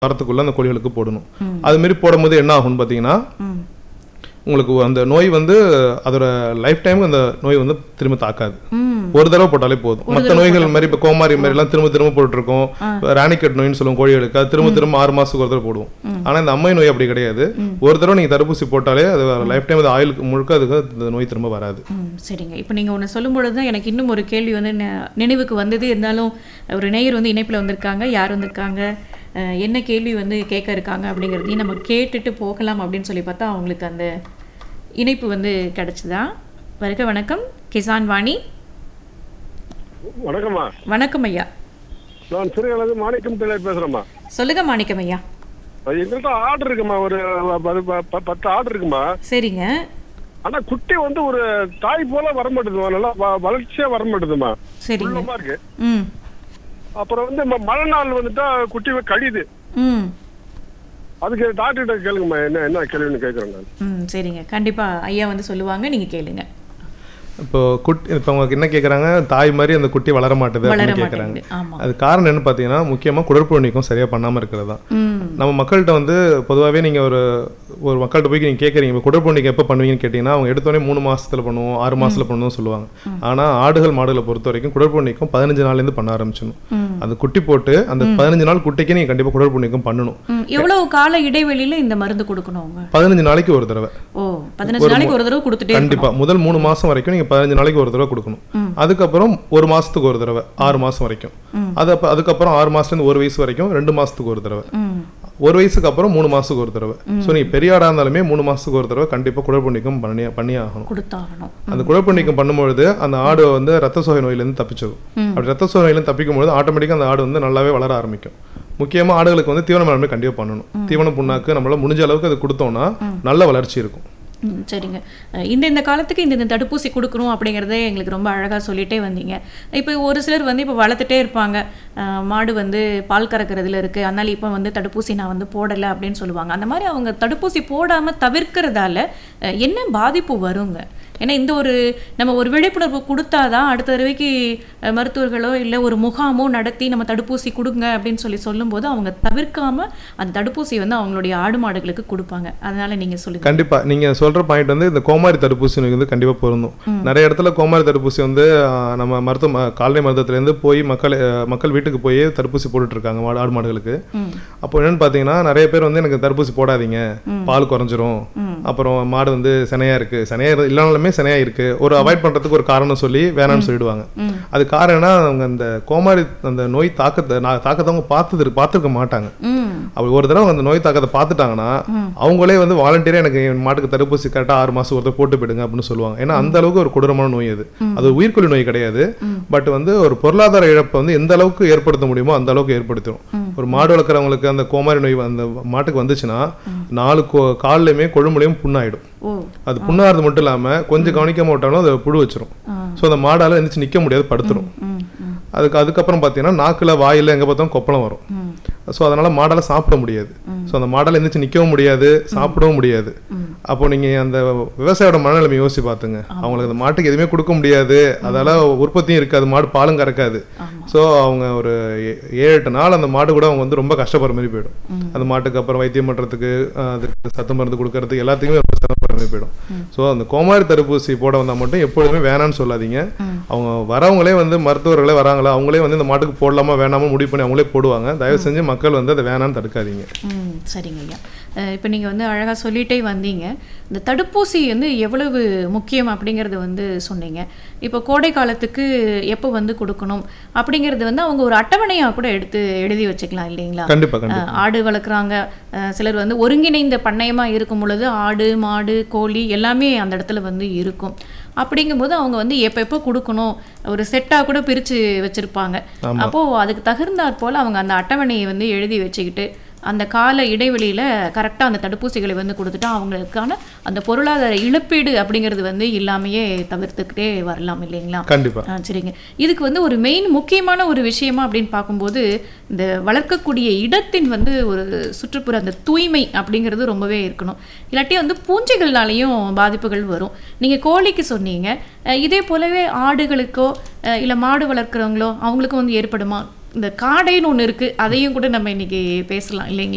வாரத்துக்குள்ள அந்த கோழிகளுக்கு போடணும் அது மாதிரி போடும்போது என்ன ஆகும்னு பார்த்தீங்கன்னா ம் உங்களுக்கு அந்த நோய் வந்து அதோட லைஃப் டைம் அந்த நோய் வந்து திரும்ப தாக்காது ம் ஒரு தடவை போட்டாலே போதும் மற்ற நோய்கள் மாதிரி இப்போ கோமாரி மாதிரி எல்லாம் திரும்ப திரும்ப போட்டுருக்கோம் ராணிக்கட் நோய்னு சொல்லுவோம் கோழிகளுக்கு அது திரும்ப திரும்ப ஆறு மாசத்துக்கு ஒரு தடவை போடுவோம் ஆனா இந்த அம்மை நோய் அப்படி கிடையாது ஒரு தடவை நீங்க தடுப்பூசி போட்டாலே அது லைஃப் டைம் அது ஆயுளுக்கு முழுக்க அதுக்கு இந்த நோய் திரும்ப வராது ம் சரிங்க இப்போ நீங்கள் ஒன்று சொல்லும் பொழுது தான் எனக்கு இன்னும் ஒரு கேள்வி வந்து நெ- நினைவுக்கு வந்தது இருந்தாலும் ஒரு நேயர் வந்து இணைப்பில் வந்திருக்காங்க யார் வந்திருக்காங்க அஹ், என்ன கேள்வி வந்து கேட்க இருக்காங்க அப்படிங்கிறதையும் நம்ம கேட்டுட்டு போகலாம் அப்படின்னு சொல்லி பார்த்தா அவங்களுக்கு அந்த இணைப்பு வந்து கிடச்சிதா வருக வணக்கம் கிசான் வாணி வணக்கம்மா வணக்கம் ஐயா நான் சிறுகளது மாணிக்கம் பிள்ளை பேசுறேம்மா சொல்லுங்க மாணிக்கம் ஐயா அது எங்கள்கிட்ட ஆர்டர் இருக்குமா ஒரு ப- ப- ப- பத்து ஆர்டர் இருக்குமா சரிங்க ஆனா குட்டி வந்து ஒரு தாய் போல வர மாட்டேதுமா நல்லா வ- வளர்ச்சியா வர மாட்டேதுமா சரிங்க உள்ளமா இருக்கு ம் அப்புறம் வந்து ம- மழை நாள் வந்துட்டா குட்டி கழியுது ம் அதுக்கு டாக்டர்கிட்ட கேளுங்கம்மா என்ன என்ன கேள்வின்னு கேட்குறேன் நான் ம் சரிங்க கண்டிப்பாக ஐயா வந்து சொல்லுவாங்க நீங்கள் கேளுங்க இப்போ குட்டி இப்போ அவங்க என்ன கேட்குறாங்க தாய் மாதிரி அந்த குட்டி வளர மாட்டுது வளர அப்படின்னு கேட்குறாங்க மாட்டேங்குது ஆமாம் அது காரணம் என்னன்னு பார்த்தீங்கன்னா முக்கியமாக குடற்புழு நீக்கம் சரியாக பண்ணாமல் இருக்கிறது தான் ம் நம்ம மக்கள்கிட்ட வந்து பொதுவாகவே நீங்கள் ஒரு ஒரு மக்கள்கிட்ட போய் நீங்கள் கேட்குறீங்க இப்போ குடற்புழு நீக்கம் எப்போ பண்ணுவீங்கன்னு கேட்டிங்கன்னா அவங்க எடுத்தோடனே மூணு மாசத்துல பண்ணுவோம் ஆறு மாசத்துல பண்ணுவோம் சொல்லுவாங்க ஆனால் ஆடுகள் மாடுகளை பொறுத்த வரைக்கும் குடற்புழு நீக்கம் பதினஞ்சு நாள்லேருந்து பண்ண ஆரம்பிச்சிடணும் ம் அந்த குட்டி போட்டு அந்த பதினஞ்சு நாள் குட்டிக்கு நீங்கள் கண்டிப்பாக குடற்புழு நீக்கம் பண்ணணும் ம் எவ்வளவு கால இடைவெளியில இந்த மருந்து கொடுக்கணும் அவங்க பதினஞ்சு நாளைக்கு ஒரு தடவை ஓ பதினஞ்சு நாளைக்கு ஒரு தடவை கொடுத்துட்டே இருக்கணும். கண்டிப்பா முதல் மூணு மாசம் வரைக்கும் நீங்க பதினஞ்சு நாளைக்கு ஒரு தடவை கொடுக்கணும் அதுக்கப்புறம் ஒரு மாசத்துக்கு ஒரு தடவை ஆறு மாசம் வரைக்கும் அது அப்ப அதுக்கப்புறம் ஆறு மாசத்துல இருந்து ஒரு வயசு வரைக்கும் ரெண்டு மாசத்துக்கு ஒரு தடவை ம் ஒரு வயசுக்கு அப்புறம் மூணு மாசத்துக்கு ஒரு தடவை ஸோ நீங்க பெரிய ஆடா இருந்தாலுமே மூணு மாசத்துக்கு ஒரு தடவை கண்டிப்பா குடற்பு நீக்கம் பண்ணி பண்ணியே ஆகணும் கொடுத்தாகணும் அந்த குழப்ப நீக்கம் பண்ணும்பொழுது அந்த ஆடு வந்து ரத்த சோகை நோயிலேருந்து தப்பிச்சிடும் அப்படி ரத்த சோகை நோயிலேருந்து தப்பிக்கும் பொழுது ஆட்டோமேட்டிக்காக அந்த ஆடு வந்து நல்லாவே வளர ஆரம்பிக்கும் முக்கியமா ஆடுகளுக்கு வந்து தீவன மேலாண்மை கண்டிப்பாக பண்ணணும் தீவன புண்ணாக்கு நம்மளால முடிஞ்ச அளவுக்கு அது கொடுத்தோம்னா நல்ல வளர்ச்சி இருக்கும் ம், சரிங்க அஹ் இந்த இந்த காலத்துக்கு இந்த இந்த தடுப்பூசி கொடுக்கணும் அப்படிங்கிறதே எங்களுக்கு ரொம்ப அழகாக சொல்லிட்டே வந்தீங்க இப்போ ஒரு சிலர் வந்து இப்போ வளர்த்துட்டே இருப்பாங்க அஹ் மாடு வந்து பால் கறக்கிறதுல இருக்குது அதனால் இப்போ வந்து தடுப்பூசி நான் வந்து போடலை அப்படின்னு சொல்லுவாங்க அந்த மாதிரி அவங்க தடுப்பூசி போடாமல் தவிர்க்கிறதால அஹ் என்ன பாதிப்பு வருங்க ஏன்னா இந்த ஒரு நம்ம ஒரு விழிப்புணர்வு கொடுத்தாதான் அடுத்த தடவைக்கு அஹ், மருத்துவர்களோ இல்லை ஒரு முகாமோ நடத்தி நம்ம தடுப்பூசி கொடுங்க அப்படின்னு சொல்லி சொல்லும்போது அவங்க தவிர்க்காம அந்த தடுப்பூசி வந்து அவங்களுடைய ஆடு மாடுகளுக்கு கொடுப்பாங்க அதனால நீங்க சொல்லுங்க கண்டிப்பா நீங்க சொல்ற பாயிண்ட் வந்து இந்த கோமாரி தடுப்பூசி நோய் வந்து கண்டிப்பா பொருந்தும் நிறைய இடத்துல கோமாரி தடுப்பூசி வந்து ஆஹ், நம்ம மருத்துவ ம- கால்நடை மருத்துவத்துல இருந்து போய் மக்கள் ஆஹ், மக்கள் வீட்டுக்கு போய் தடுப்பூசி போட்டுட்டு இருக்காங்க மாடு ஆடு மாடுகளுக்கு ம் அப்போ என்னன்னு பாத்தீங்கன்னா நிறைய பேர் வந்து எனக்கு தடுப்பூசி போடாதீங்க பால் குறைஞ்சிரும் அப்புறம் மாடு வந்து சினையா இருக்கு சினையா இரு- இல்லைனாலுமே சினையா இருக்கு ஒரு அவாய்ட் பண்றதுக்கு ஒரு காரணம் சொல்லி வேணாம்னு சொல்லிடுவாங்க ம். அது காரணம் என்ன அவங்க அந்த கோமாரி அந்த நோய் தாக்கத்தை நான் தாக்கத்தை அவங்க பார்த்தது பார்த்துருக்க மாட்டாங்க ம் அப்படி ஒரு தடவை அந்த நோய் தாக்கத்தை பார்த்துட்டாங்கன்னா அவங்களே வந்து வாலண்டியரா எனக்கு என் மாட்டுக்கு தடுப்பூசி கரெக்டாக ஆறு மாசம் ஒருத்தர் போட்டு போயிடுங்க அப்படின்னு சொல்லுவாங்க ஏன்னா அந்த அளவுக்கு ஒரு கொடூரமான நோய் அது அது ஒரு உயிர்கொல்லி நோய் கிடையாது பட் வந்து ஒரு பொருளாதார இழப்பை வந்து எந்த அளவுக்கு ஏற்படுத்த முடியுமோ அந்த அளவுக்கு ஏற்படுத்திடும் ஒரு மாடு வளர்க்குறவங்களுக்கு அந்த கோமாரி நோய் அந்த மாட்டுக்கு வந்துச்சுன்னா நாலு கோ- கால்லையுமே கொழுமுலையும் புண்ணாயிடும் ஓ அது புண்ணாகிறது மட்டும் இல்லாம கொஞ்சம் கவனிக்காம விட்டாலும் அது புழு வச்சிரும் ஆ. ஸோ அந்த மாடால எந்திரிச்சு நிக்க முடியாது படுத்துரும் ம் ம் அதுக்கு அதுக்கப்புறம் பார்த்தீங்கன்னா நாக்குல வாயில எங்க பார்த்தாலும் கொப்பளம் வரும் ம் ஸோ அதனால மாடால சாப்பிட முடியாது ஸோ அந்த மாடால எந்திரிச்சு நிற்கவும் முடியாது சாப்பிடவும் முடியாது அப்போ நீங்க அந்த விவசாயியோட மனநிலைமை யோசிச்சு பார்த்துங்க அவங்களுக்கு அந்த மாட்டுக்கு எதுவுமே கொடுக்க முடியாது அதால உற்பத்தியும் இருக்காது மாடு பாலும் கறக்காது ஸோ அவங்க ஒரு ஏ- ஏழு எட்டு நாள் அந்த மாடு கூட அவங்க வந்து ரொம்ப கஷ்டப்படுற மாதிரி போயிடும் அந்த மாட்டுக்கு அப்புறம் வைத்தியம் பண்றதுக்கு அஹ், அதுக்கு சத்து மருந்து கொடுக்கறதுக்கு எல்லாத்துக்குமே ரொம்ப சிரமப்படுற மாதிரி போயிடும் ஸோ அந்த கோமாரி தடுப்பூசி போட வந்தா மட்டும் எப்பொழுதுமே வேணாம்னு சொல்லாதீங்க அவங்க வரவங்களே வந்து மருத்துவர்களே வராங்களா அவங்களே வந்து இந்த மாட்டுக்கு போடலாமா வேணாமா முடிவு பண்ணி அவங்களே போடுவாங்க தயவு செஞ்சு மக்கள் வந்து அதை வேணாம்னு தடுக்காதீங்க ம் சரிங்க ஐயா இப்போ நீங்கள் வந்து அழகாக சொல்லிட்டே வந்தீங்க இந்த தடுப்பூசி வந்து எவ்வளவு முக்கியம் அப்படிங்கிறது வந்து சொன்னீங்க இப்போ கோடை காலத்துக்கு எப்போ வந்து கொடுக்கணும் அப்படிங்கிறது வந்து அவங்க ஒரு அட்டவணையாக கூட எடுத்து எழுதி வச்சுக்கலாம் இல்லைங்களா கண்டிப்பா கண்டிப்பா அஹ், ஆடு வளர்க்குறாங்க அஹ், சிலர் வந்து ஒருங்கிணைந்த பண்ணையமாக இருக்கும் பொழுது ஆடு மாடு கோழி எல்லாமே அந்த இடத்துல வந்து இருக்கும் அப்படிங்கும்போது அவங்க வந்து எப்போ எப்போ கொடுக்கணும் ஒரு செட்டாக கூட பிரித்து வச்சுருப்பாங்க அப்போது அதுக்கு தகுந்தாற் போல் அவங்க அந்த அட்டவணையை வந்து எழுதி வச்சுக்கிட்டு அந்த கால இடைவெளியில் கரெக்டாக அந்த தடுப்பூசிகளை வந்து கொடுத்துட்டா அவங்களுக்கான அந்த பொருளாதார இழப்பீடு அப்படிங்கிறது வந்து இல்லாமையே தவிர்த்துக்கிட்டே வரலாம் இல்லைங்களா கண்டிப்பா ஆ சரிங்க இதுக்கு வந்து ஒரு மெயின் முக்கியமான ஒரு விஷயமா அப்படின்னு பார்க்கும்போது இந்த வளர்க்கக்கூடிய இடத்தின் வந்து ஒரு சுற்றுப்புற அந்த தூய்மை அப்படிங்கிறது ரொம்பவே இருக்கணும் இல்லாட்டி வந்து பூஞ்சைகள்னாலையும் பாதிப்புகள் வரும் நீங்கள் கோழிக்கு சொன்னீங்க அஹ் இதே போலவே ஆடுகளுக்கோ இல்லை மாடு வளர்க்குறவங்களோ அவங்களுக்கும் வந்து ஏற்படுமா இந்த காடைன்னு ஒன்று இருக்குது அதையும் கூட நம்ம இன்னைக்கு பேசலாம் இல்லைங்களா